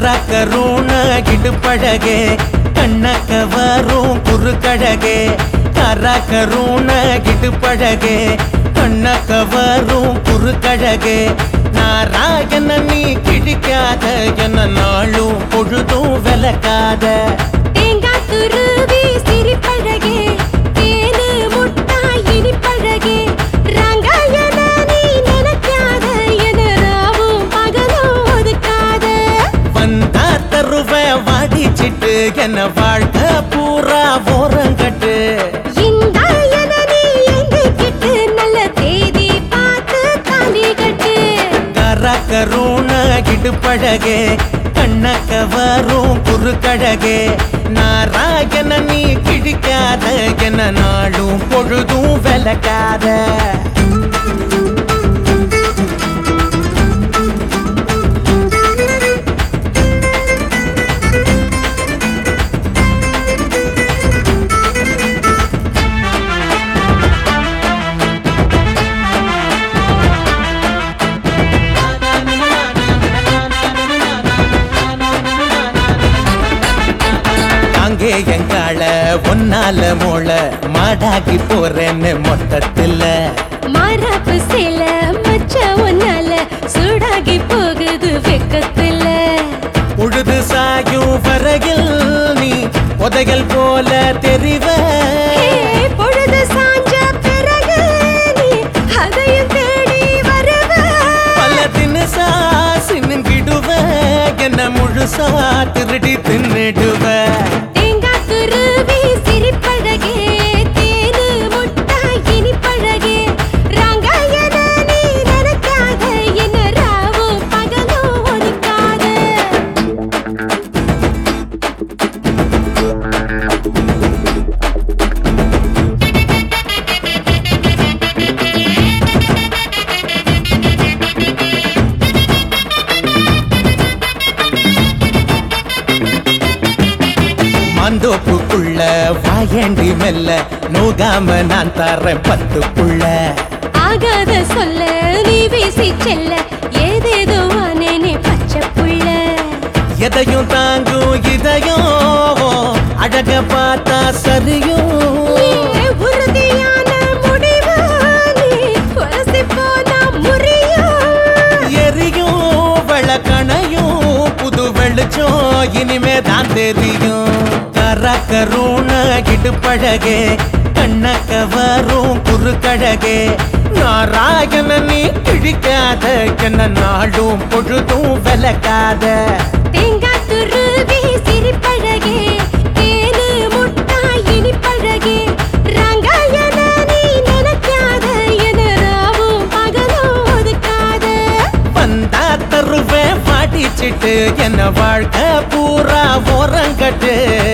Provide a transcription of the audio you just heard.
கரக்கருண இடுப்பழகே கண்ணக்க வரும் குறுக்கழகே கரக்கருண இடுப்பழகே கண்ணக்க வரும் குறுக்கழகே நாராயண நீ கிழிக்காத என்ன நாளும் பொழுதும் விளக்காத தேங்காய் துருவி சிரிப்பழகே தேனு முட்டாய் இனிப்பழகே ரங்காயன நீ நினைக்காத என ராவும் பகலும் ஒதுக்காத வந்தா தருவ வாடிச்சிட்டு என்ன வாழ்க்கை பூரா ஓரங்கட்டு இந்தாயன நீ எங்கிக்கிட்டு நல்ல தேதி பார்த்து தாலி கட்டு கரக்கருண இடுப்பழகே கண்ணக்க வரும் குறுக்கழகே நாராயண நீ கிழிக்காத என்ன நாளும் பொழுதும் விளக்காத அங்கே எங்கால ஒன்னால மோள மாடாக்கி போறேன்னு மொத்தத்துல மாறாப்பு சேல மச்ச ஒன்னால சூடாகி போகுது வெக்கத்துல உழுது சாயும் வரையில் நீ உதைகள் போல தெரிவ ஏ, பொழுது சாஞ்ச பிறகு நீ அதையும் தேடி வருவ பல தினசா சின்னுங்கிடுவ என்ன முழுசா திருடி தின்னுடுவ தேங்காய் துருவி சிரிப்பழகே தேனு முட்டாய் இனிப்பழகே ரங்காயன நீ நினைக்காத என்ன ராவும் பகலும் ஒதுக்காத மந்தோப்புக்குள்ள வாயண்டி மெல்ல நோகாம நான் தரேன் பத்து புள்ள ஆகாத சொல்ல நீ வீசி செல்ல ஏதேதோ ஆனேனே பச்சை புள்ள எதையும் தாங்கும் இதயம் அழக பார்த்தா சரியும் நீ உறுதியான முடிவு நீ உரசி போனா முறியும் எரியும் வெளக்கணையும் புது வெளிச்சம் இனிமே தான் தெரியும் கரக்கருண இடுப்பழகே கண்ணக்க வரும் குறுக்கழகே நாராயண நீ கிழிக்காத என்ன நாளும் பொழுதும் விளக்காத தேங்காய் துருவி சிரிப்பழகே தேனு முட்டாய் இனிப்பழகே ரங்காயன நீ நினைக்காத என ராவும் பகலும் ஒதுக்காத வந்தா தருவேன் பாடிச்சிட்டு என்ன வாழ்க்கை பூரா ஓரங்கட்டு